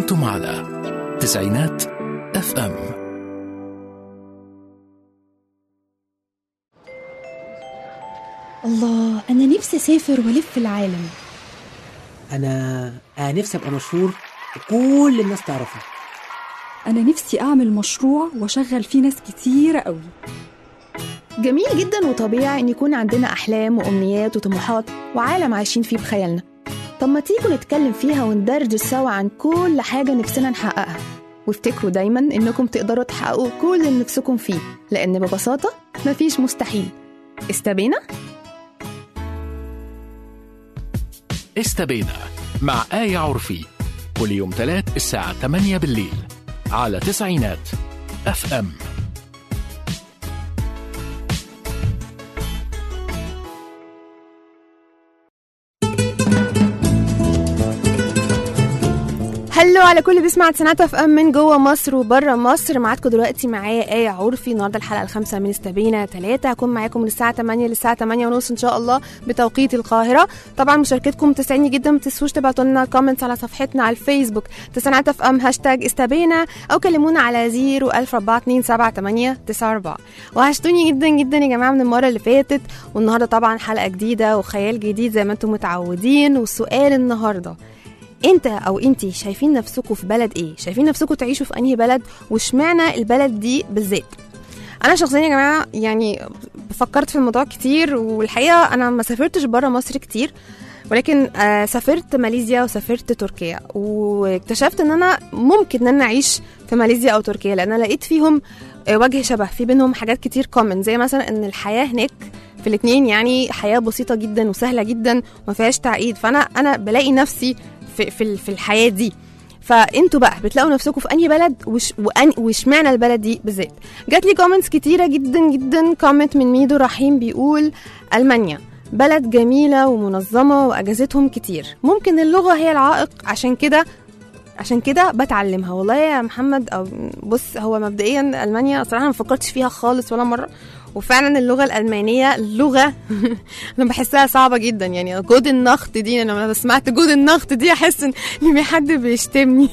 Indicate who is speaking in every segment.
Speaker 1: أنتم على تسعينات اف ام
Speaker 2: الله أنا نفسي أسافر وألف العالم
Speaker 3: انا انا نفسي ابقى مشهور وكل الناس تعرفني
Speaker 2: أنا نفسي أعمل مشروع وأشغل فيه ناس كتيرة قوي
Speaker 4: جميل جدا وطبيعي إن يكون عندنا أحلام وأمنيات وطموحات وعالم عايشين فيه بخيالنا طب ما تيجوا نتكلم فيها وندردش سوا عن كل حاجة نفسنا نحققها وافتكروا دايما إنكم تقدروا تحققوا كل اللي نفسكم فيه لأن ببساطة مفيش مستحيل استبينا؟
Speaker 1: استبينا مع آية عرفي كل يوم تلات الساعة 8 بالليل على تسعينات اف ام
Speaker 4: هلو على كل بيسمع سنات اف ام من جوه مصر وبره مصر معاكم دلوقتي معايا ايه عرفي النهارده الحلقه الخامسه من استبينا ثلاثة هكون معاكم من الساعه 8 للساعه 8 ونص ان شاء الله بتوقيت القاهره طبعا مشاركتكم تسعدني جدا ما تنسوش تبعتوا لنا كومنتس على صفحتنا على الفيسبوك تسعينات اف ام هاشتاج استبينا او كلمونا على 0 وحشتوني جدا جدا يا جماعه من المره اللي فاتت والنهارده طبعا حلقه جديده وخيال جديد زي ما انتم متعودين والسؤال النهارده انت او انتي شايفين نفسكم في بلد ايه شايفين نفسكم تعيشوا في انهي بلد واشمعنى البلد دي بالذات انا شخصيا يا جماعه يعني فكرت في الموضوع كتير والحقيقه انا ما سافرتش بره مصر كتير ولكن آه سافرت ماليزيا وسافرت تركيا واكتشفت ان انا ممكن ان انا اعيش في ماليزيا او تركيا لان انا لقيت فيهم آه وجه شبه في بينهم حاجات كتير كومن زي مثلا ان الحياه هناك في الاثنين يعني حياه بسيطه جدا وسهله جدا وما فيهاش تعقيد فانا انا بلاقي نفسي في في في الحياه دي فانتوا بقى بتلاقوا نفسكم في انهي بلد وش وأن واشمعنى البلد دي بالذات جات لي كومنتس كتيره جدا جدا كومنت من ميدو رحيم بيقول المانيا بلد جميله ومنظمه واجازتهم كتير ممكن اللغه هي العائق عشان كده عشان كده بتعلمها والله يا محمد او بص هو مبدئيا المانيا صراحه ما فكرتش فيها خالص ولا مره وفعلا اللغه الالمانيه لغه انا بحسها صعبه جدا يعني جود النخت دي انا لما سمعت جود النخت دي احس ان في حد بيشتمني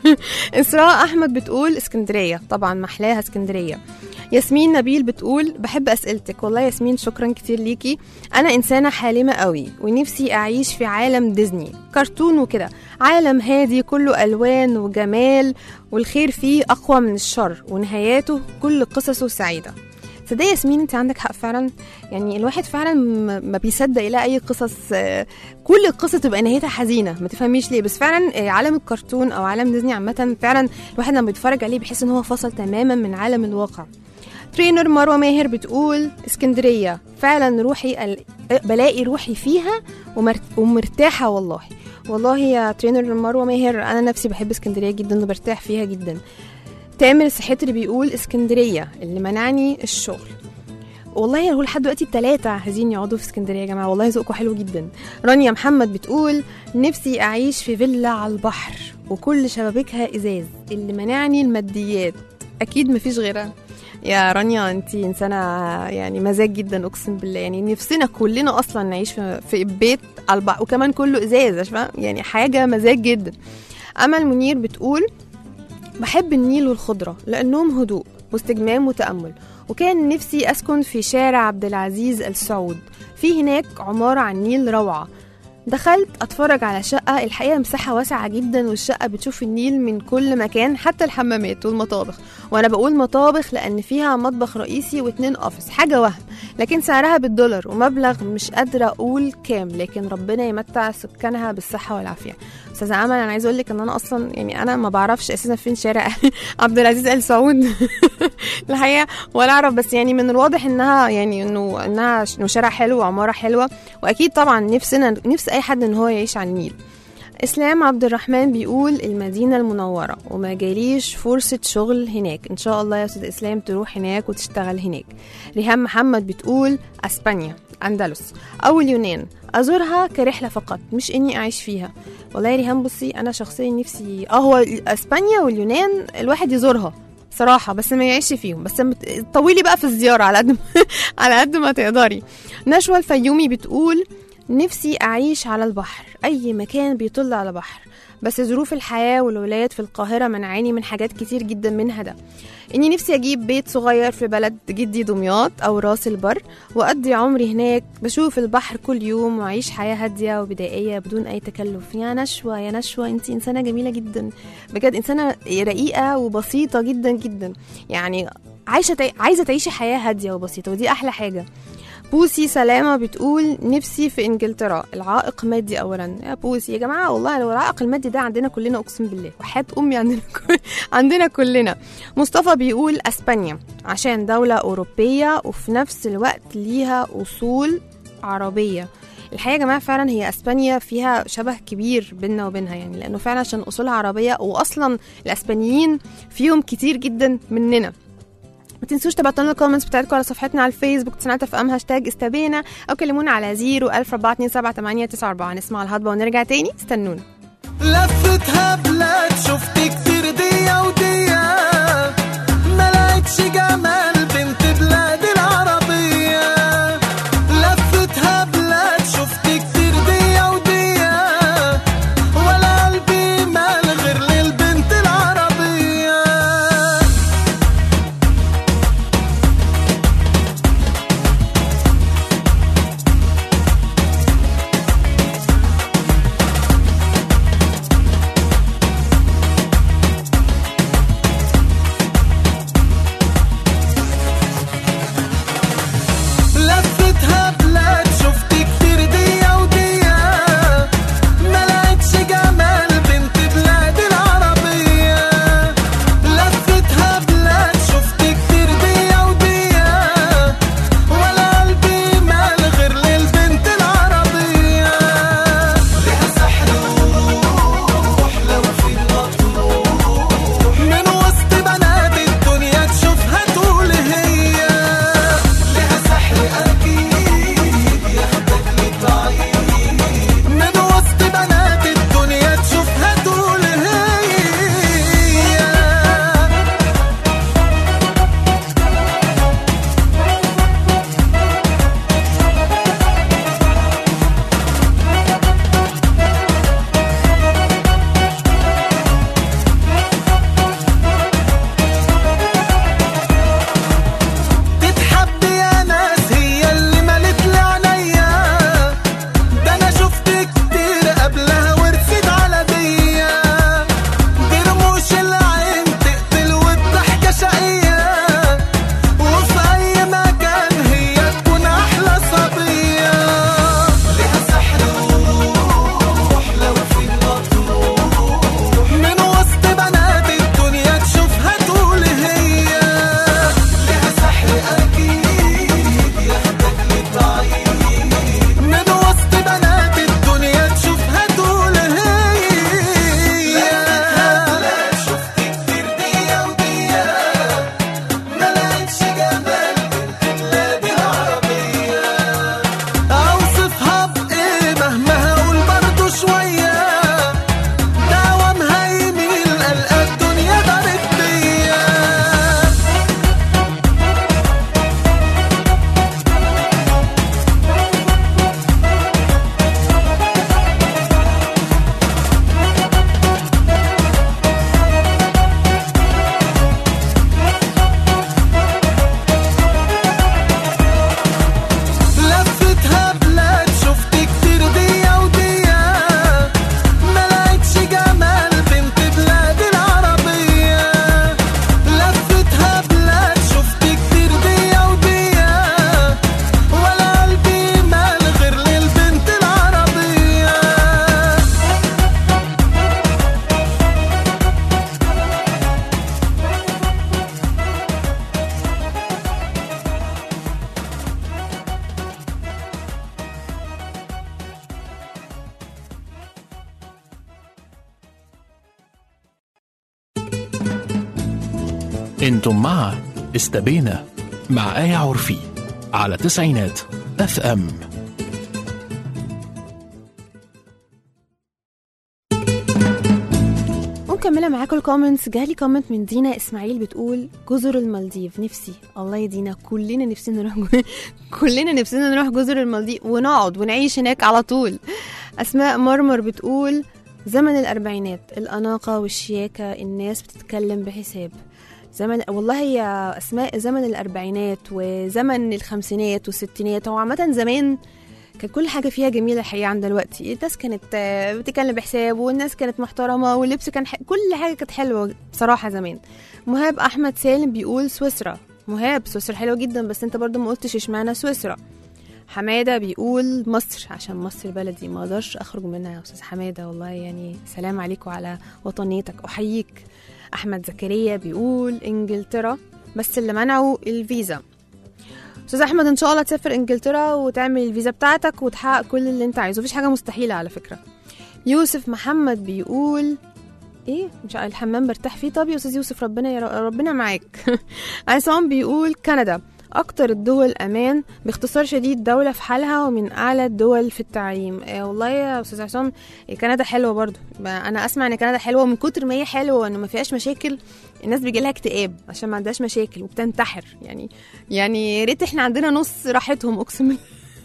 Speaker 4: اسراء احمد بتقول اسكندريه طبعا محلاها اسكندريه ياسمين نبيل بتقول بحب اسئلتك والله ياسمين شكرا كتير ليكي انا انسانه حالمه قوي ونفسي اعيش في عالم ديزني كرتون وكده عالم هادي كله الوان وجمال والخير فيه اقوى من الشر ونهاياته كل قصصه سعيده تصدقي يا ياسمين انت عندك حق فعلا يعني الواحد فعلا ما بيصدق يلاقي اي قصص كل القصه تبقى نهايتها حزينه ما تفهميش ليه بس فعلا عالم الكرتون او عالم ديزني عامه فعلا الواحد لما بيتفرج عليه بيحس ان هو فصل تماما من عالم الواقع ترينر مروه ماهر بتقول اسكندريه فعلا روحي ال... بلاقي روحي فيها ومرت... ومرتاحه والله والله يا ترينر مروه ماهر انا نفسي بحب اسكندريه جدا وبرتاح فيها جدا تامر السحتري بيقول اسكندريه اللي منعني الشغل والله هو لحد دلوقتي التلاتة عايزين يقعدوا في اسكندريه يا جماعه والله ذوقكم حلو جدا رانيا محمد بتقول نفسي اعيش في فيلا على البحر وكل شبابيكها ازاز اللي منعني الماديات اكيد مفيش غيرها يا رانيا انت انسانه يعني مزاج جدا اقسم بالله يعني نفسنا كلنا اصلا نعيش في, في بيت على البحر وكمان كله ازاز يعني حاجه مزاج جدا امل منير بتقول بحب النيل والخضرة لأنهم هدوء واستجمام وتأمل وكان نفسي أسكن في شارع عبد العزيز السعود في هناك عمارة عن النيل روعة دخلت أتفرج على شقة الحقيقة مساحة واسعة جدا والشقة بتشوف النيل من كل مكان حتى الحمامات والمطابخ وأنا بقول مطابخ لأن فيها مطبخ رئيسي واتنين أوفيس حاجة وهم لكن سعرها بالدولار ومبلغ مش قادرة أقول كام لكن ربنا يمتع سكانها بالصحة والعافية استاذه امل انا عايزه اقول لك ان انا اصلا يعني انا ما بعرفش اساسا فين شارع عبد العزيز ال سعود الحقيقه ولا اعرف بس يعني من الواضح انها يعني انه انها انه شارع حلو وعماره حلوه واكيد طبعا نفسنا نفس اي حد ان هو يعيش على النيل اسلام عبد الرحمن بيقول المدينه المنوره وما جاليش فرصه شغل هناك ان شاء الله يا استاذ اسلام تروح هناك وتشتغل هناك ريهام محمد بتقول اسبانيا اندلس او اليونان ازورها كرحله فقط مش اني اعيش فيها والله يا ريهام بصي انا شخصيا نفسي اه هو اسبانيا واليونان الواحد يزورها صراحة بس ما يعيش فيهم بس طولي بقى في الزيارة على قد على قد ما تقدري نشوى الفيومي بتقول نفسي أعيش على البحر أي مكان بيطل على بحر بس ظروف الحياة والولايات في القاهرة منعاني من حاجات كتير جدا منها ده إني نفسي أجيب بيت صغير في بلد جدي دمياط أو راس البر وأقضي عمري هناك بشوف البحر كل يوم وأعيش حياة هادية وبدائية بدون أي تكلف يا نشوى يا نشوى أنت إنسانة جميلة جدا بجد إنسانة رقيقة وبسيطة جدا جدا يعني عايشة تعي- عايزة تعيشي حياة هادية وبسيطة ودي أحلى حاجة بوسي سلامة بتقول نفسي في انجلترا العائق مادي اولا يا بوسي يا جماعة والله لو العائق المادي ده عندنا كلنا اقسم بالله وحياة امي عندنا كل... عندنا كلنا مصطفى بيقول اسبانيا عشان دولة اوروبية وفي نفس الوقت ليها اصول عربية الحقيقة يا جماعة فعلا هي اسبانيا فيها شبه كبير بيننا وبينها يعني لانه فعلا عشان اصولها عربية واصلا الاسبانيين فيهم كتير جدا مننا ما تنسوش تبعتوا لنا الكومنتس بتاعتكم على صفحتنا على الفيسبوك تسعة اف ام هاشتاج استبينا او كلمونا على 0 1000 427 نسمع الهضبه ونرجع تاني استنونا
Speaker 5: لفتها بلاد شفت كتير دية ودية ما لقيتش جمال بنت بلاد العربية لفتها بلاد شفت كتير دية ودية ولا قلبي مال غير للبنت العربية لفتها بلاد شفت كتير دية ودية ما لقيتش جمال بنت بلاد العربية لفتها بلاد شفت كتير دية ودية ولا قلبي مال غير للبنت العربية لها سحر وروح لو في المطروح من وسط بنات الدنيا تشوفها تقول هي لها سحر أكيد ياخدك للبعيد من وسط بنات الدنيا تشوفها تقول هي تتحب يا ناس هي اللي ملت لي عينيا ده انا شفت كتير قبلها ورثت على ديا دي رموش العين تقتل والضحكة شقية وفي أي مكان هي تكون أحلى صبية لها سحر وروح لو في المطروح من وسط بنات الدنيا تشوفها تقول هي لها سحر أكيد ياخدك للبعيد من وسط بنات الدنيا تشوفها تقول هي بلاد شفت كتير دية ودية ما لقيتش جمال بنت بلادي العربية أوصفها بإيه مهما هقول برضه شوية دوامها يميل ألقى الدنيا دارت بيا لفتها بلاد شفت كتير دية ودية ما لقيتش جمال بنت بلاد العربية لفتها بلاد شفت كتير دية ودية ولا قلبي مال غير للبنت العربية
Speaker 1: انتم مع استبينا مع آية عرفي على تسعينات اف ام
Speaker 4: مكملة معاكم الكومنتس جالي كومنت من دينا اسماعيل بتقول جزر المالديف نفسي الله يا دينا كلنا نفسنا نروح كلنا نفسنا نروح جزر المالديف ونقعد ونعيش هناك على طول اسماء مرمر بتقول زمن الاربعينات الاناقة والشياكة الناس بتتكلم بحساب زمن والله يا اسماء زمن الاربعينات وزمن الخمسينات والستينات هو عامة زمان كانت كل حاجة فيها جميلة الحقيقة عن دلوقتي الناس كانت آه، بتتكلم بحساب والناس كانت محترمة واللبس كان ح... كل حاجة كانت حلوة بصراحة زمان مهاب أحمد سالم بيقول سويسرا مهاب سويسرا حلوة جدا بس انت برضو ما قلتش اشمعنى سويسرا حمادة بيقول مصر عشان مصر بلدي ما اقدرش اخرج منها يا استاذ حمادة والله يعني سلام عليك وعلى وطنيتك احييك احمد زكريا بيقول انجلترا بس اللي منعوا الفيزا استاذ احمد ان شاء الله تسافر انجلترا وتعمل الفيزا بتاعتك وتحقق كل اللي انت عايزه مفيش حاجه مستحيله على فكره يوسف محمد بيقول ايه مش عارف الحمام برتاح فيه طب يا استاذ يوسف ربنا يا ر- ربنا معاك عصام بيقول كندا اكتر الدول امان باختصار شديد دولة في حالها ومن اعلى الدول في التعليم آه والله يا استاذ عصام كندا حلوة برضو بقى انا اسمع ان كندا حلوة من كتر ما هي حلوة وان ما فيهاش مشاكل الناس بيجي لها اكتئاب عشان ما عندهاش مشاكل وبتنتحر يعني يعني يا ريت احنا عندنا نص راحتهم اقسم بالله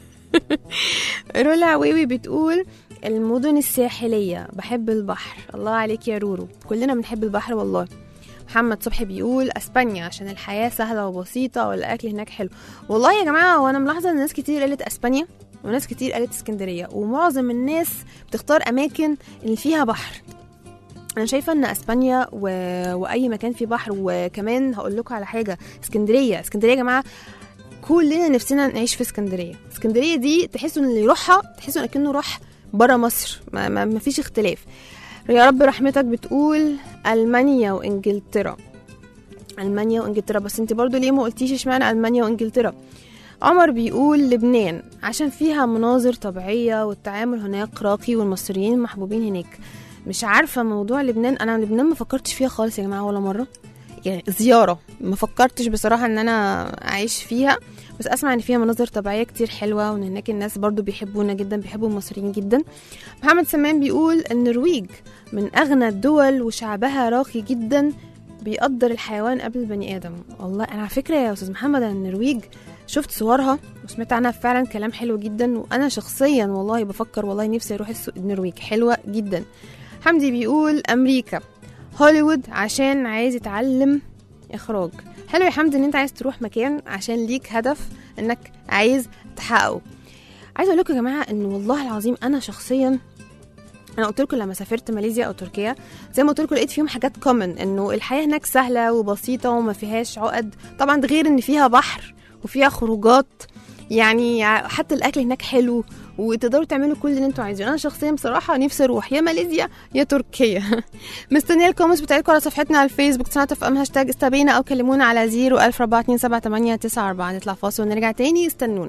Speaker 4: رولا عويوي بتقول المدن الساحلية بحب البحر الله عليك يا رورو كلنا بنحب البحر والله محمد صبحي بيقول اسبانيا عشان الحياة سهلة وبسيطة والاكل هناك حلو والله يا جماعة وانا ملاحظة ان ناس كتير قالت اسبانيا وناس كتير قالت اسكندرية ومعظم الناس بتختار اماكن اللي فيها بحر انا شايفه ان اسبانيا و... واي مكان فيه بحر وكمان هقول لكم على حاجه اسكندريه اسكندريه يا جماعه كلنا نفسنا نعيش في اسكندريه اسكندريه دي تحسوا ان اللي يروحها تحسوا ان كأنه راح بره مصر ما, ما, ما فيش اختلاف يا رب رحمتك بتقول المانيا وانجلترا المانيا وانجلترا بس انت برضو ليه ما قلتيش اشمعنى المانيا وانجلترا عمر بيقول لبنان عشان فيها مناظر طبيعية والتعامل هناك راقي والمصريين محبوبين هناك مش عارفة موضوع لبنان أنا لبنان ما فكرتش فيها خالص يا جماعة ولا مرة يعني زيارة ما فكرتش بصراحة ان انا اعيش فيها بس اسمع ان فيها مناظر طبيعية كتير حلوة وان هناك الناس برضو بيحبونا جدا بيحبوا المصريين جدا محمد سمان بيقول النرويج من اغنى الدول وشعبها راقي جدا بيقدر الحيوان قبل البني ادم والله انا على فكرة يا استاذ محمد أنا النرويج شفت صورها وسمعت عنها فعلا كلام حلو جدا وانا شخصيا والله بفكر والله نفسي اروح السوق النرويج حلوة جدا حمدي بيقول امريكا هوليوود عشان عايز يتعلم اخراج حلو يا حمدي ان انت عايز تروح مكان عشان ليك هدف انك عايز تحققه عايزه اقول لكم يا جماعه ان والله العظيم انا شخصيا انا قلت لكم لما سافرت ماليزيا او تركيا زي ما قلت لكم لقيت فيهم حاجات كومن انه الحياه هناك سهله وبسيطه وما فيهاش عقد طبعا ده غير ان فيها بحر وفيها خروجات يعني حتى الاكل هناك حلو وتقدروا تعملوا كل اللي انتوا عايزينه انا شخصيا بصراحه نفسي اروح يا ماليزيا يا تركيا مستنيه الكومنتس بتاعتكم على صفحتنا على الفيسبوك صناعه اف ام هاشتاج استبينا او كلمونا على 0 1000 427 نطلع فاصل ونرجع تاني استنونا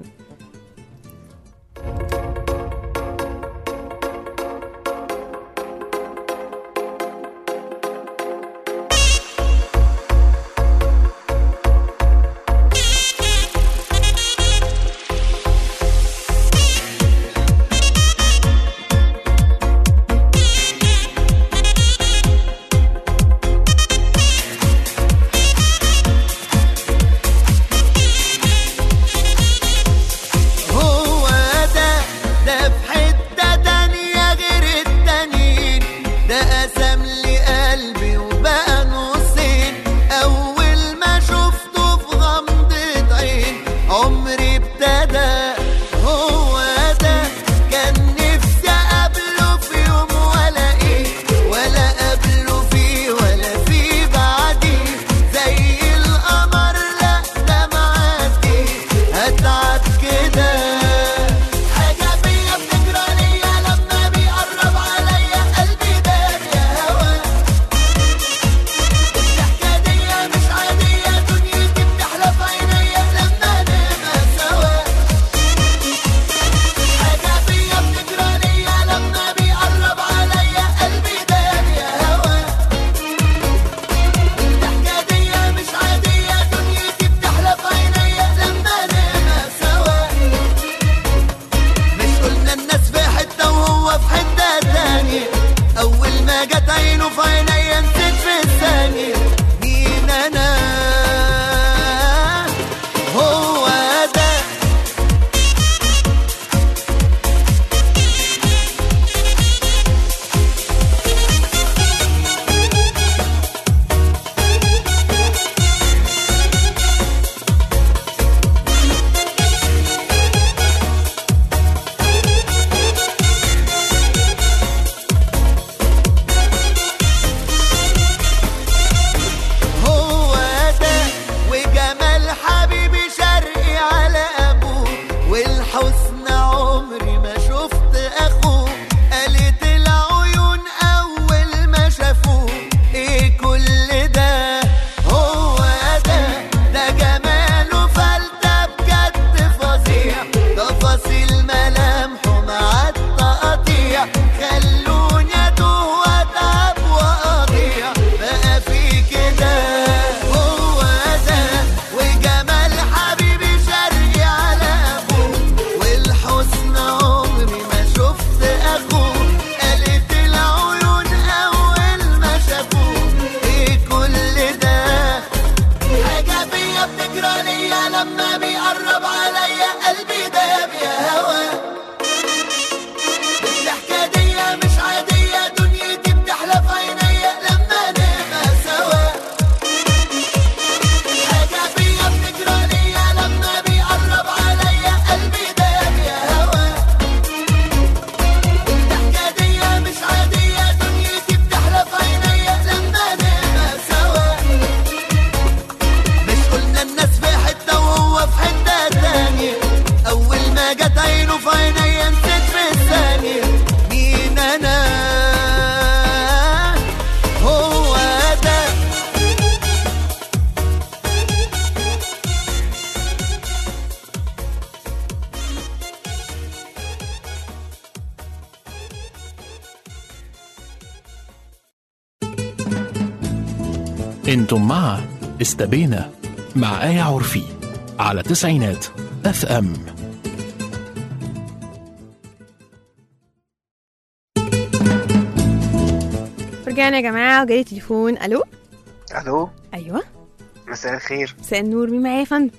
Speaker 5: هو ده ده في حتة تانية غير التانيين ده قسم لي قلبي وبقى نصين أول ما شفته في غمضة عين عمري ابتدى هو ده كان نفسي أقابله في يوم ولا إيه ولا قابله فيه ولا فيه بعديه زي القمر لا ده معدي هتعب كده حاجة فيا بتجرى ليا لما بيقرب عليا قلبي دار يا هوا جت عينه في عينيا نسيت في الثانية مين انا هو ده هو ده وجمال حبيبي شرقي على ابوه والحسن عمري ما شفت اخوه قالت العيون اول ما شافوه ايه كل ده هو ده ده جماله فلتة بجد فظيع تفاصيل ملامحه مع التقطيع خلوني اتوه واتعب واضيع بقى في كده هو ده وجمال حبيبي شرقي على ابوه والحسن عمري ما شفت اخوه قالت العيون اول ما شافوه ايه كل ده حاجة فيا بتجرى ليا لما بيقرب عليا قلبي داب يا هوا الضحكة دي مش عادية دنيتي بتحلى في عينيا لما نبقى سوا حاجة فيا بتجرى ليا لما بيقرب عليا قلبي داب يا هوا الضحكة دي مش عادية دنيتي بتحلى في عينيا لما نبقى سوا مش قلنا الناس في حتة وهو في حتة تانية أول ما جت عينه في عينيا نسيت في الثانية مين أنا هو ده
Speaker 1: انتم مع استبينا مع آية عرفي على تسعينات اف ام
Speaker 4: رجعنا يا جماعه وجالي تليفون الو
Speaker 6: الو
Speaker 4: ايوه
Speaker 6: مساء الخير
Speaker 4: مساء النور مين معايا يا فندم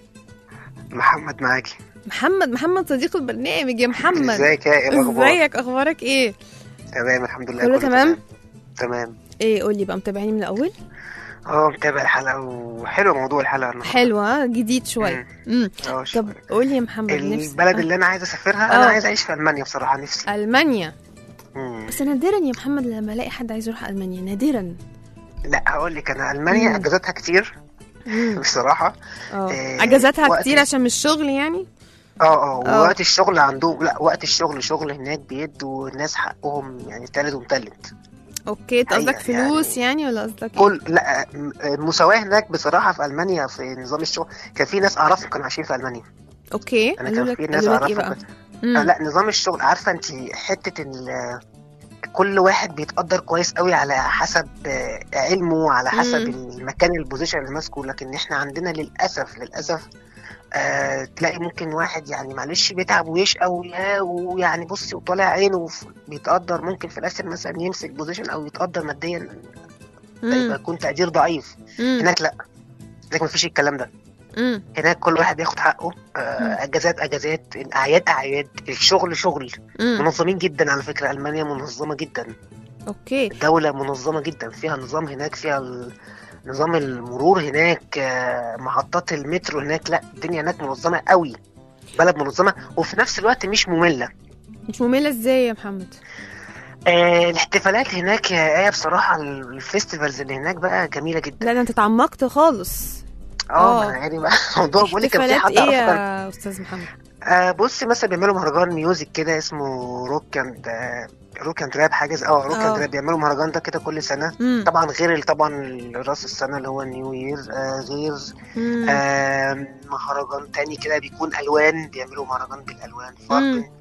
Speaker 6: محمد معاكي
Speaker 4: محمد محمد صديق البرنامج يا محمد
Speaker 6: ازيك يا ايه الاخبار
Speaker 4: ازيك اخبارك ايه
Speaker 6: تمام الحمد لله
Speaker 4: كله تمام؟
Speaker 6: تمام
Speaker 4: ايه قولي بقى متابعيني من الاول
Speaker 6: اه متابع الحلقه وحلو موضوع الحلقه النهارده
Speaker 4: حلوة جديد شويه امم
Speaker 6: اه
Speaker 4: طب
Speaker 6: شكراً.
Speaker 4: قولي يا محمد نفسك
Speaker 6: البلد اللي انا عايز اسافرها انا
Speaker 4: آه.
Speaker 6: عايز اعيش في المانيا بصراحه نفسي
Speaker 4: المانيا
Speaker 6: مم.
Speaker 4: بس نادرا يا محمد لما الاقي حد عايز يروح المانيا نادرا
Speaker 6: لا هقول لك انا المانيا
Speaker 4: مم.
Speaker 6: اجازاتها كتير
Speaker 4: مم.
Speaker 6: بصراحه
Speaker 4: اه
Speaker 6: آه،
Speaker 4: اجازاتها
Speaker 6: وقت-
Speaker 4: كتير عشان مش شغل يعني
Speaker 6: اه اه
Speaker 4: آه.
Speaker 6: ووقت الشغل عندهم لا وقت الشغل شغل هناك بيدوا الناس حقهم يعني تالت ومتلت
Speaker 4: اوكي انت قصدك
Speaker 6: حقيقة يعني.
Speaker 4: فلوس يعني ولا قصدك ايه
Speaker 6: كل لا م- المساواة هناك بصراحة في ألمانيا في نظام الشغل كان في ناس أعرفهم كانوا عايشين في ألمانيا
Speaker 4: اوكي
Speaker 6: أنا
Speaker 4: قالوا
Speaker 6: كان
Speaker 4: لك
Speaker 6: في ناس
Speaker 4: قالوا لك ايه
Speaker 6: أعرفهم
Speaker 4: بقى
Speaker 6: كان- آه
Speaker 4: مم.
Speaker 6: لا نظام الشغل عارفة أنت حتة ال كل واحد بيتقدر كويس قوي على حسب آه، علمه على حسب
Speaker 4: مم.
Speaker 6: المكان البوزيشن اللي ماسكه لكن احنا عندنا للأسف للأسف آه تلاقي ممكن واحد يعني معلش بيتعب ويشقى ويا- ويعني بصي وطالع عينه وف- بيتقدر ممكن في الآخر مثلا يمسك بوزيشن أو يتقدر ماديا يبقى
Speaker 4: مم.
Speaker 6: يكون تقدير ضعيف
Speaker 4: مم.
Speaker 6: هناك لا هناك مفيش الكلام ده
Speaker 4: مم.
Speaker 6: هناك كل واحد ياخد حقه آه، اجازات اجازات الاعياد اعياد الشغل شغل
Speaker 4: مم.
Speaker 6: منظمين جدا على فكره المانيا منظمه جدا
Speaker 4: اوكي
Speaker 6: دوله منظمه جدا فيها نظام هناك فيها ال- نظام المرور هناك آه، محطات المترو هناك لا الدنيا هناك منظمه قوي بلد منظمه وفي نفس الوقت مش ممله
Speaker 4: مش مملة ازاي يا محمد
Speaker 6: آه الاحتفالات هناك يا ايه بصراحه الفيستيفالز اللي هناك بقى جميله جدا
Speaker 4: لا ده انت اتعمقت خالص
Speaker 6: اه
Speaker 4: آه.
Speaker 6: ما أنا يعني بقى موضوع بقول لك كان في
Speaker 4: احتفالات
Speaker 6: حد
Speaker 4: ايه
Speaker 6: أعرفه كان-
Speaker 4: يا استاذ محمد
Speaker 6: آه بصي مثلا بيعملوا مهرجان ميوزك كده اسمه روك اند آه روك اند راب حاجه زي- اه روك
Speaker 4: آه.
Speaker 6: اند راب بيعملوا مهرجان ده كده كل سنه
Speaker 4: مم.
Speaker 6: طبعا غير ال- طبعا راس السنه اللي هو النيو يير آه غير
Speaker 4: مم.
Speaker 6: آه مهرجان تاني كده بيكون الوان بيعملوا مهرجان بالالوان
Speaker 4: مم.
Speaker 6: فرق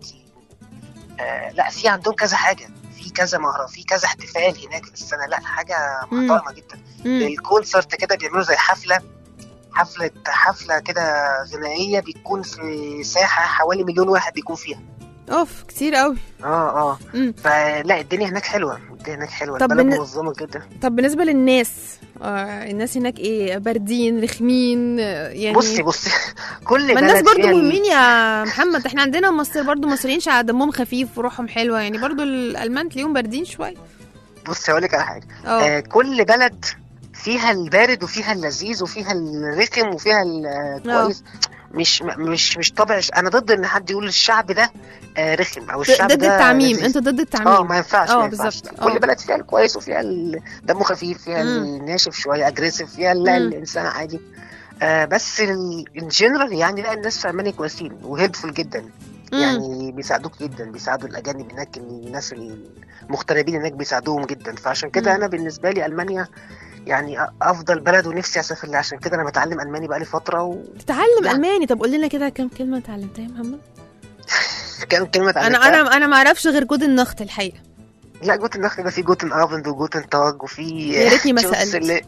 Speaker 6: آه لا في عندهم كذا حاجه في كذا مهرجان في كذا احتفال هناك في السنه لا حاجه
Speaker 4: مم.
Speaker 6: محترمه جدا
Speaker 4: مم.
Speaker 6: الكونسرت كده بيعملوا زي حفله حفله حفله كده غنائيه بتكون في ساحه حوالي مليون واحد بيكون فيها
Speaker 4: اوف كتير قوي
Speaker 6: اه اه
Speaker 4: مم.
Speaker 6: فلا الدنيا هناك حلوه الدنيا هناك حلوه
Speaker 4: طب
Speaker 6: البلد
Speaker 4: بالن-
Speaker 6: منظمه جدا
Speaker 4: طب بالنسبه للناس آه الناس هناك ايه باردين رخمين آه، يعني
Speaker 6: بصي بصي كل
Speaker 4: ما الناس
Speaker 6: بلد
Speaker 4: برضو
Speaker 6: فيها ال-
Speaker 4: مهمين يا محمد احنا عندنا مصر برضو مصريين شع دمهم خفيف وروحهم حلوه يعني برضو الالمان تلاقيهم باردين شويه
Speaker 6: بصي هقول لك على حاجه
Speaker 4: اه
Speaker 6: آه كل بلد فيها البارد وفيها اللذيذ وفيها الرخم وفيها الكويس مش مش مش طبع انا ضد ان حد يقول الشعب ده آه رخم او الشعب
Speaker 4: ضد
Speaker 6: ده
Speaker 4: التعميم
Speaker 6: لذيذ.
Speaker 4: انت ضد
Speaker 6: اه
Speaker 4: التعميم
Speaker 6: ما ينفعش
Speaker 4: اه
Speaker 6: ما ينفعش
Speaker 4: بالظبط.
Speaker 6: لا. كل
Speaker 4: اه.
Speaker 6: بلد فيها الكويس وفيها ال- دمه خفيف فيها
Speaker 4: مم.
Speaker 6: الناشف شويه اجريسيف فيها لا
Speaker 4: مم.
Speaker 6: الانسان عادي آه بس الجنرال يعني لا الناس في المانيا كويسين وهيلبفول جدا
Speaker 4: مم.
Speaker 6: يعني بيساعدوك جدا بيساعدوا الاجانب هناك الناس المغتربين هناك بيساعدوهم جدا فعشان كده
Speaker 4: مم.
Speaker 6: انا بالنسبه لي المانيا يعني أ- افضل بلد ونفسي اسافر لها عشان كده انا بتعلم الماني بقالي فتره
Speaker 4: تتعلم
Speaker 6: لا.
Speaker 4: الماني طب قول لنا كده كام كلمه اتعلمتها يا محمد
Speaker 6: وكام كلمه
Speaker 4: انا
Speaker 6: اتعلمتها.
Speaker 4: انا انا ما اعرفش غير جود النخت الحقيقه
Speaker 6: لا جوتن نخل ده في جوتن افند وجوتن تاج وفي
Speaker 4: يا ريتني ما
Speaker 6: شوتس
Speaker 4: سألت.
Speaker 6: اللي-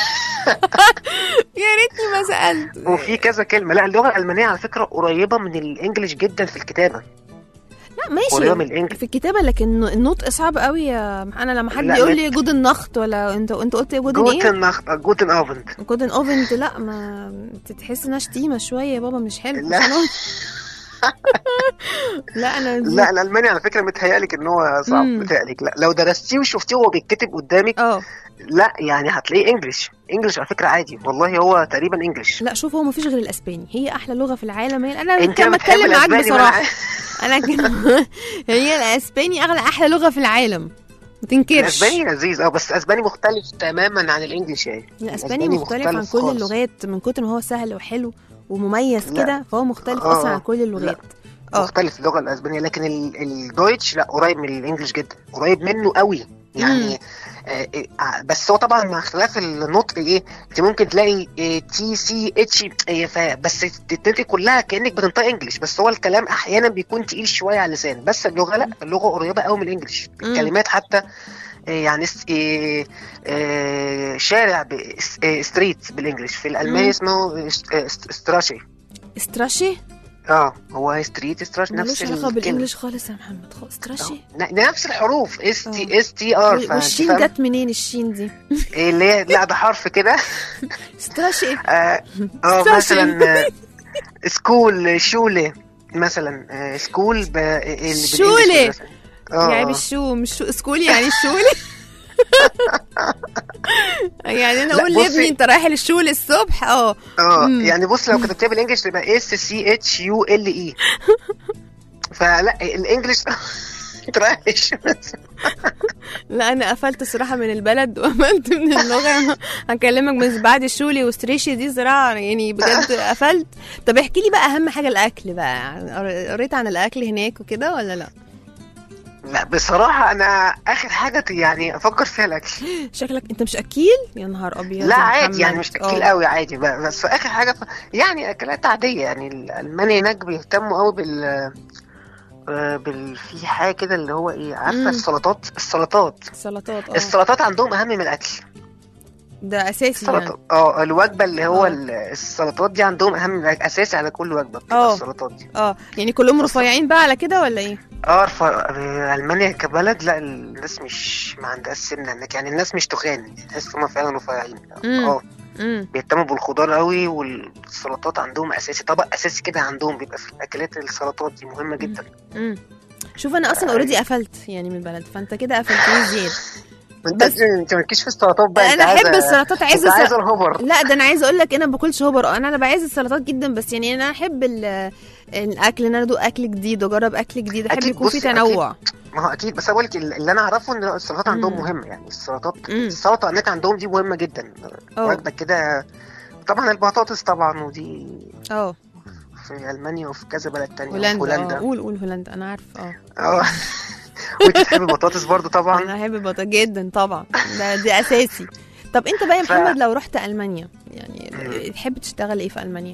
Speaker 4: يا ريتني ما سالت
Speaker 6: وفي كذا كلمه لا اللغه الالمانيه على فكره قريبه من الانجليش جدا في الكتابه
Speaker 4: لا
Speaker 6: قريبه من
Speaker 4: ماشي
Speaker 6: الانجليش
Speaker 4: في الكتابه لكن النطق صعب قوي يا مح- انا لما حد
Speaker 6: لا،
Speaker 4: يقول
Speaker 6: ما-
Speaker 4: لي جود النخت ولا انت انت قلت ايه جودن ايه
Speaker 6: جوتن نخ جوتن افند
Speaker 4: جودن اوفنت لا ما تحس انها شتيمه شويه يا بابا مش حلو
Speaker 6: لا.
Speaker 4: مش حلو. لا انا
Speaker 6: لا الالماني على فكره متهيألك ان هو صعب
Speaker 4: مم.
Speaker 6: متهيألك لا لو درستيه وشفتيه وهو بيتكتب قدامك
Speaker 4: اه
Speaker 6: لا يعني هتلاقيه انجلش انجلش على فكره عادي والله هو تقريبا انجلش
Speaker 4: لا شوف هو مفيش غير الاسباني هي احلى لغه في العالم هي انا
Speaker 6: انت
Speaker 4: كان
Speaker 6: بتحب
Speaker 4: بتكلم معاك
Speaker 6: الاسباني وأنا
Speaker 4: بصراحه انا كده هي الاسباني اغلى احلى لغه في العالم ما تنكرش
Speaker 6: الاسباني لذيذ اه بس اسباني مختلف تماما عن الانجليش يعني
Speaker 4: الاسباني مختلف عن كل
Speaker 6: خالص.
Speaker 4: اللغات من كتر ما هو سهل وحلو ومميز
Speaker 6: لا.
Speaker 4: كده فهو مختلف
Speaker 6: آه.
Speaker 4: اصلا عن كل اللغات اه
Speaker 6: مختلف اللغه الاسبانيه لكن ال- الدويتش لا قريب من الانجليش جدا قريب منه قوي يعني آه آه بس هو طبعا مع اختلاف النطق ايه انت ممكن تلاقي تي سي اتش بس تتنطق كلها كانك بتنطق انجليش بس هو الكلام احيانا بيكون تقيل شويه على اللسان بس اللغه لا اللغه قريبه قوي من الانجليش
Speaker 4: مم.
Speaker 6: الكلمات حتى آه، يعني س- آه، آه، شارع ب- س- آه، ستريت بالانجليش في
Speaker 4: مم.
Speaker 6: الالماني اسمه است- آه، است- استراشي
Speaker 4: استراشي
Speaker 6: اه هو ستريت استراش
Speaker 4: ملوش
Speaker 6: نفس
Speaker 4: علاقه
Speaker 6: الكلمة.
Speaker 4: بالانجلش خالص يا محمد خالص استراشي
Speaker 6: ن- نفس الحروف اس تي
Speaker 4: آه.
Speaker 6: اس تي ار
Speaker 4: وال- والشين جت منين الشين دي
Speaker 6: اللي هي لا ده حرف كده
Speaker 4: استراشي
Speaker 6: اه آه،
Speaker 4: استراشي.
Speaker 6: مثلا آه، سكول شولة مثلا آه، سكول ب... اللي بالإنجلش
Speaker 4: شولة.
Speaker 6: مثلاً. اه
Speaker 4: يعني
Speaker 6: آه.
Speaker 4: بالشو مش شو سكولي يعني الشولي يعني انا
Speaker 6: لا،
Speaker 4: اقول
Speaker 6: بصي.
Speaker 4: لابني انت رايح للشول الصبح اه
Speaker 6: اه
Speaker 4: مم.
Speaker 6: يعني بص لو كتبتها بالانجلش تبقى اس سي اتش يو ال اي فلا الانجلش تراش
Speaker 4: لا انا قفلت صراحه من البلد وقفلت من اللغه هكلمك من بعد الشولي وستريشي دي صراحه يعني بجد قفلت طب احكي لي بقى اهم حاجه الاكل بقى قريت عن الاكل هناك وكده ولا لا
Speaker 6: لا بصراحة أنا آخر حاجة يعني أفكر فيها الأكل
Speaker 4: شكلك انت مش اكيل يا نهار ابيض
Speaker 6: لا
Speaker 4: يا
Speaker 6: عادي
Speaker 4: محمد.
Speaker 6: يعني مش أكيل
Speaker 4: آه.
Speaker 6: قوي عادي ب- بس في آخر حاجة ف... يعني أكلات عادية يعني الألمان هناك بيهتموا قوي بال آه، بال في حاجة كده اللي هو إيه
Speaker 4: مم.
Speaker 6: عارفة السلطات السلطات
Speaker 4: سلطات اه
Speaker 6: السلطات عندهم أهم من الأكل
Speaker 4: ده اساسي يعني
Speaker 6: السلطات اه الوجبة اللي هو
Speaker 4: آه.
Speaker 6: ال- السلطات دي عندهم أهم من الأكل أساسي على كل وجبة بتبقى
Speaker 4: آه.
Speaker 6: السلطات دي
Speaker 4: اه يعني كلهم رفيعين بقى على كده ولا ايه
Speaker 6: اه ف- آه، ألمانيا كبلد لا الناس مش ما عندهاش سمنة هناك يعني الناس مش تخان تحس هما فعلا رفيعين
Speaker 4: مم.
Speaker 6: اه
Speaker 4: امم
Speaker 6: بيهتموا بالخضار قوي والسلطات عندهم اساسي طبق اساسي كده عندهم بيبقى في الاكلات السلطات دي مهمه جدا
Speaker 4: امم شوف انا اصلا اوريدي قفلت يعني من البلد فانت كده قفلتني زياده
Speaker 6: انت
Speaker 4: بس-
Speaker 6: انت مالكيش في السلطات بقى انت
Speaker 4: انا احب
Speaker 6: عايزة-
Speaker 4: السلطات
Speaker 6: انت
Speaker 4: عايزه
Speaker 6: عايزه الهوبر
Speaker 4: لا ده انا عايزه اقول لك انا ما باكلش هوبر انا انا بعز السلطات جدا بس يعني انا احب ال- الاكل ان انا ادوق اكل جديد واجرب اكل جديد احب
Speaker 6: أكيد،
Speaker 4: يكون في
Speaker 6: بصي،
Speaker 4: تنوع
Speaker 6: ما هو اكيد بس انا بقول لك اللي انا اعرفه ان السلطات عندهم
Speaker 4: مم.
Speaker 6: مهمه يعني السلطات
Speaker 4: مم.
Speaker 6: السلطه هناك عندهم دي مهمه جدا
Speaker 4: اه
Speaker 6: وجبه كده طبعا البطاطس طبعا ودي
Speaker 4: اه
Speaker 6: في المانيا وفي كذا بلد تانية وفي
Speaker 4: هولندا اه
Speaker 6: هولندا
Speaker 4: قول قول هولندا انا عارف اه
Speaker 6: اه وانت بتحبي البطاطس برضو طبعا
Speaker 4: انا احب البطاطا جدا طبعا ده دي اساسي طب انت بقى يا
Speaker 6: ف-
Speaker 4: محمد لو رحت المانيا يعني
Speaker 6: مم.
Speaker 4: تحب تشتغل ايه في المانيا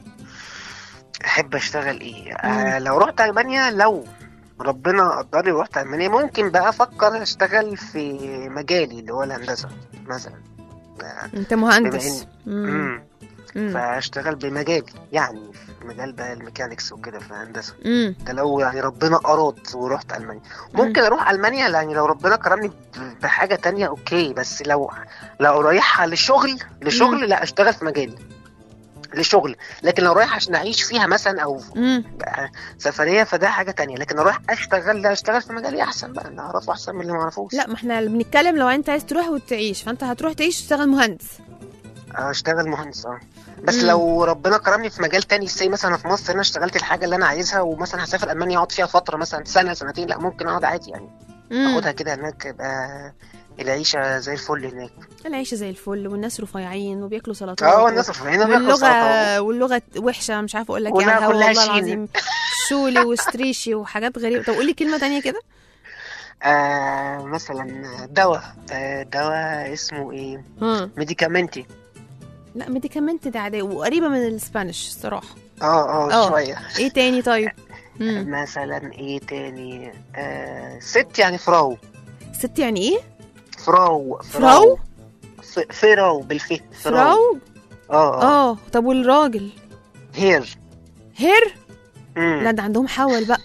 Speaker 6: احب اشتغل ايه آه لو رحت المانيا لو ربنا قدرني ورحت المانيا ممكن بقى افكر اشتغل في مجالي اللي هو الهندسه مثلا آه،
Speaker 4: انت مهندس مم.
Speaker 6: مم.
Speaker 4: مم.
Speaker 6: فاشتغل بمجالي يعني في مجال بقى الميكانيكس وكده في الهندسه
Speaker 4: مم.
Speaker 6: ده لو يعني ربنا اراد ورحت المانيا ممكن اروح المانيا يعني لو ربنا كرمني ب- بحاجه تانية اوكي بس لو لو رايحه لشغل لشغل لا اشتغل في مجالي لشغل لكن لو رايح عشان اعيش فيها مثلا او
Speaker 4: مم.
Speaker 6: بقى سفريه فده حاجه تانية لكن لو رايح اشتغل لا اشتغل في مجالي احسن بقى اللي اعرفه احسن من اللي ما اعرفوش
Speaker 4: لا ما احنا بنتكلم لو انت عايز تروح وتعيش فانت هتروح تعيش تشتغل مهندس
Speaker 6: اشتغل مهندس اه بس
Speaker 4: مم.
Speaker 6: لو ربنا كرمني في مجال تاني زي مثلا في مصر انا اشتغلت الحاجه اللي انا عايزها ومثلا هسافر المانيا اقعد فيها فتره مثلا سنه سنتين لا ممكن اقعد عادي يعني
Speaker 4: مم.
Speaker 6: اخدها كده هناك يبقى العيشه زي الفل هناك
Speaker 4: العيشه زي الفل والناس رفيعين وبياكلوا سلطات
Speaker 6: اه الناس رفيعين بياكلوا سلطه
Speaker 4: واللغه واللغه وحشه مش عارفه اقول لك ايه
Speaker 6: كلها-
Speaker 4: على الهوا
Speaker 6: كلها
Speaker 4: والله
Speaker 6: شين.
Speaker 4: العظيم شولي وستريشي وحاجات غريبه طب قولي كلمه تانية كده
Speaker 6: آه مثلا دواء آه دواء اسمه ايه
Speaker 4: ها
Speaker 6: ميديكامنتي
Speaker 4: لا ميديكامنت ده عادي وقريبه من الاسبانيش الصراحه
Speaker 6: اه
Speaker 4: آه.
Speaker 6: اه شويه
Speaker 4: ايه تاني طيب مم.
Speaker 6: مثلا ايه تاني آه ست يعني فراو
Speaker 4: ست يعني ايه
Speaker 6: فراو
Speaker 4: فراو
Speaker 6: ف- فراو بالف
Speaker 4: فراو
Speaker 6: اه اه
Speaker 4: اه طب والراجل
Speaker 6: هير
Speaker 4: هير
Speaker 6: مم.
Speaker 4: لا ده عندهم حول بقى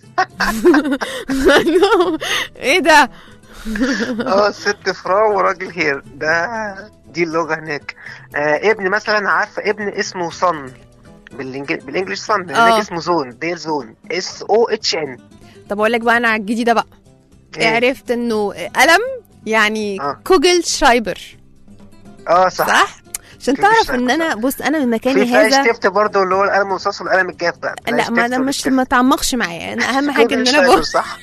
Speaker 4: عندهم- ايه ده
Speaker 6: اه ست فراو وراجل هير ده دي اللغه هناك آه ابن مثلا عارفه ابن اسمه صن بالإنجل... بالانجلش صن
Speaker 4: آه.
Speaker 6: هناك اسمه زون دير زون اس او اتش ان
Speaker 4: طب اقول لك بقى انا على الجديده بقى عرفت انه قلم يعني
Speaker 6: آه.
Speaker 4: كوجل شرايبر
Speaker 6: اه صح,
Speaker 4: صح عشان
Speaker 6: كوجل
Speaker 4: تعرف
Speaker 6: شرايبر،
Speaker 4: ان انا
Speaker 6: صح.
Speaker 4: بص انا من
Speaker 6: في
Speaker 4: مكاني
Speaker 6: فلاش
Speaker 4: هذا
Speaker 6: تيفت برضه اللي هو القلم الرصاص والقلم الجاف بقى
Speaker 4: لا ما انا مش ما تعمقش معايا انا اهم حاجه ان انا
Speaker 6: بقول
Speaker 4: بقول
Speaker 6: صح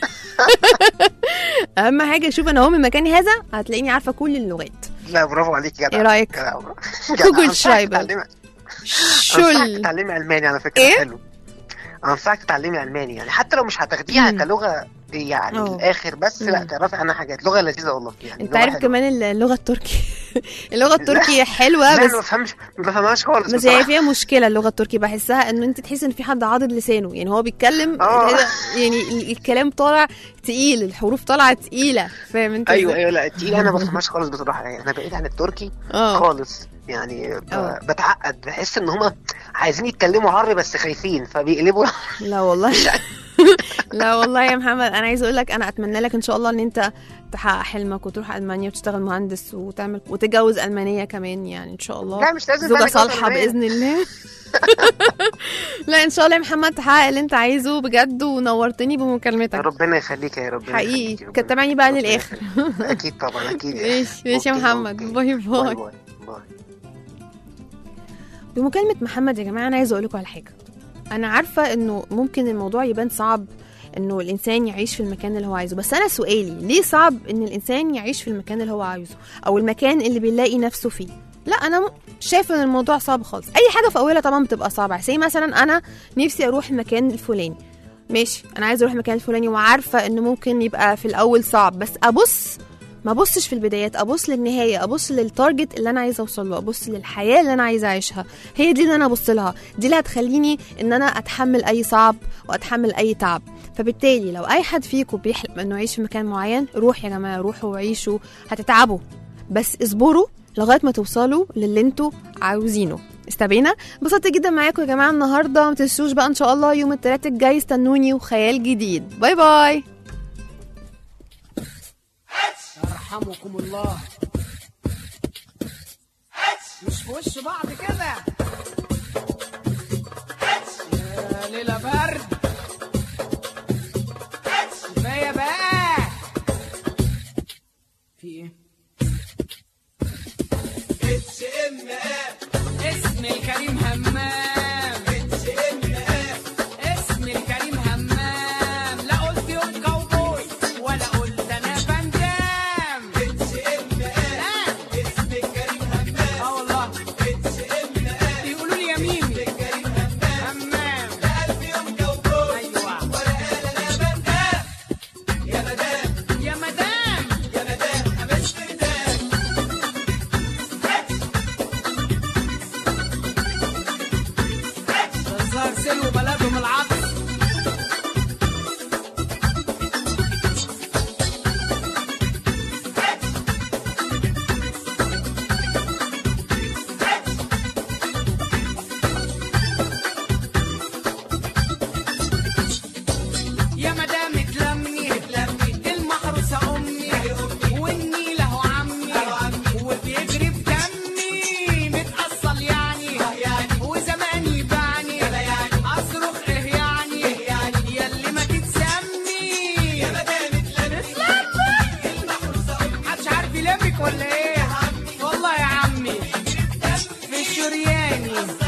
Speaker 4: اهم حاجه شوف انا اهو من مكاني هذا هتلاقيني عارفه كل اللغات
Speaker 6: لا برافو عليك يا جدع
Speaker 4: ايه رايك
Speaker 6: جدع.
Speaker 4: جوجل
Speaker 6: جدع. أنصحك
Speaker 4: شرايبر.
Speaker 6: تتعلمي- انصحك
Speaker 4: شل
Speaker 6: تتعلمي الماني على فكره
Speaker 4: إيه؟
Speaker 6: حلو انصحك تتعلمي الماني يعني حتى لو مش هتاخديها
Speaker 4: مم.
Speaker 6: كلغه يعني
Speaker 4: أوه.
Speaker 6: الاخر بس لا
Speaker 4: مم.
Speaker 6: تعرفي عنها حاجات لغه لذيذه والله يعني
Speaker 4: انت
Speaker 6: لغة
Speaker 4: عارف
Speaker 6: حلوة.
Speaker 4: كمان اللغه التركي اللغه التركيه حلوه
Speaker 6: لا انا
Speaker 4: بس
Speaker 6: ما بفهمش ما بفهمهاش خالص
Speaker 4: بس هي
Speaker 6: بصراحه
Speaker 4: فيها مشكله اللغه التركي بحسها انه انت تحس ان في حد عاضد لسانه يعني هو بيتكلم
Speaker 6: آه.
Speaker 4: كده، يعني ال- الكلام طالع تقيل الحروف طالعه تقيله فاهم انت
Speaker 6: ايوه
Speaker 4: إزاي؟
Speaker 6: ايوه لا التقيل انا ما بفهمهاش خالص بصراحه يعني انا بعيد عن التركي
Speaker 4: اه
Speaker 6: خالص يعني ب-
Speaker 4: آه.
Speaker 6: بتعقد بحس ان هما عايزين يتكلموا عربي بس خايفين فبيقلبوا
Speaker 4: لا والله لا والله يا محمد انا عايزه اقول لك انا اتمنى لك ان شاء الله ان انت تحقق حلمك وتروح المانيا وتشتغل مهندس وتعمل وتتجوز المانيه كمان يعني ان شاء الله
Speaker 6: لا مش لازم
Speaker 4: زوجة
Speaker 6: بقى نتجوز
Speaker 4: صالحة
Speaker 6: ألمانيا.
Speaker 4: بإذن الله لا إن شاء الله يا محمد تحقق اللي أنت عايزه بجد ونورتني بمكالمتك
Speaker 6: ربنا يخليك يا ربنا
Speaker 4: حقيقي
Speaker 6: يخليكي، ربنا
Speaker 4: كنت تابعني بقى
Speaker 6: ربنا
Speaker 4: للآخر
Speaker 6: يخليك. اكيد طبعا اكيد
Speaker 4: ماشي ماشي يا
Speaker 6: أوكي،
Speaker 4: محمد
Speaker 6: أوكي.
Speaker 4: باي
Speaker 6: باي
Speaker 4: باي
Speaker 6: باي باي
Speaker 4: بمكالمة محمد يا جماعة أنا عايزة أقول لكم على حاجة أنا عارفة إنه ممكن الموضوع يبان صعب إنه الإنسان يعيش في المكان اللي هو عايزه بس أنا سؤالي ليه صعب إن الإنسان يعيش في المكان اللي هو عايزه أو المكان اللي بيلاقي نفسه فيه لا أنا م- شايفة إن الموضوع صعب خالص أي حاجة في أولها طبعا بتبقى صعبة زي مثلا أنا نفسي أروح المكان الفلاني ماشي أنا عايزة أروح المكان الفلاني وعارفة إنه ممكن يبقى في الأول صعب بس أبص ما ابصش في البدايات ابص للنهايه ابص للتارجت اللي انا عايزه اوصل له ابص للحياه اللي انا عايزه اعيشها هي دي اللي انا ابص لها دي اللي هتخليني ان انا اتحمل اي صعب واتحمل اي تعب فبالتالي لو اي حد فيكم بيحلم انه يعيش في مكان معين روح يا جماعه روحوا وعيشوا هتتعبوا بس اصبروا لغايه ما توصلوا للي انتوا عاوزينه استبينا انبسطت جدا معاكم يا جماعه النهارده ما تنسوش بقى ان شاء الله يوم الثلاث الجاي استنوني وخيال جديد باي باي
Speaker 7: يرحمكم الله مش في وش بعض كده يا ليلة برد كفاية بقى في ايه؟ اسم الكريم همام اسم الكريم همام لا قلت يوم كاوبوي ولا قلت انا فندام اسم الكريم همام اه والله بيقولوا لي يا ميمي همام ايوه يا مدام
Speaker 5: مين